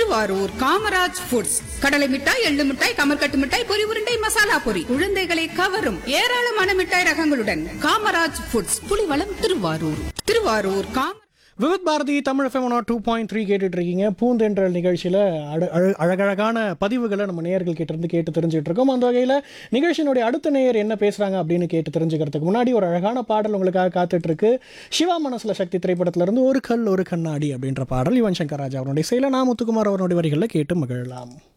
Thiruvarur Kamaraj foods கடலை மிட்டாய் எள்ளு மிட்டாய் கமர்கட்டு மிட்டாய் பொரி உருண்டை மசாலா பொரி குழந்தைகளை கவரும் ஏராளமான மிட்டாய் ரகங்களுடன் காமராஜ் ஃபுட்ஸ் புலிவளம் திருவாரூர் திருவாரூர் காம Vividh Bharati Tamil FM two point three கேட்டுட்டு இருக்கீங்க பூந்தென்றல் நிகழ்ச்சியில் அழ அழ- அழகழகான பதிவுகளை நம்ம நேயர்கள் கிட்ட இருந்து கேட்டு தெரிஞ்சுட்டு இருக்கோம் அந்த வகையில் நிகழ்ச்சியினுடைய அடுத்த நேயர் என்ன பேசுறாங்க அப்படின்னு கேட்டு தெரிஞ்சுக்கிறதுக்கு முன்னாடி ஒரு அழகான பாடல் உங்களுக்காக காத்துட்டு இருக்கு சிவா மனசுல சக்தி திரைப்படத்துல இருந்து ஒரு கல் ஒரு கண்ணாடி அப்படின்ற பாடல் யுவன் சங்கர் ராஜா அவருடைய செயல நான் முத்துக்குமார் அவருடைய வரிகளில் கேட்டு மகிழலாம்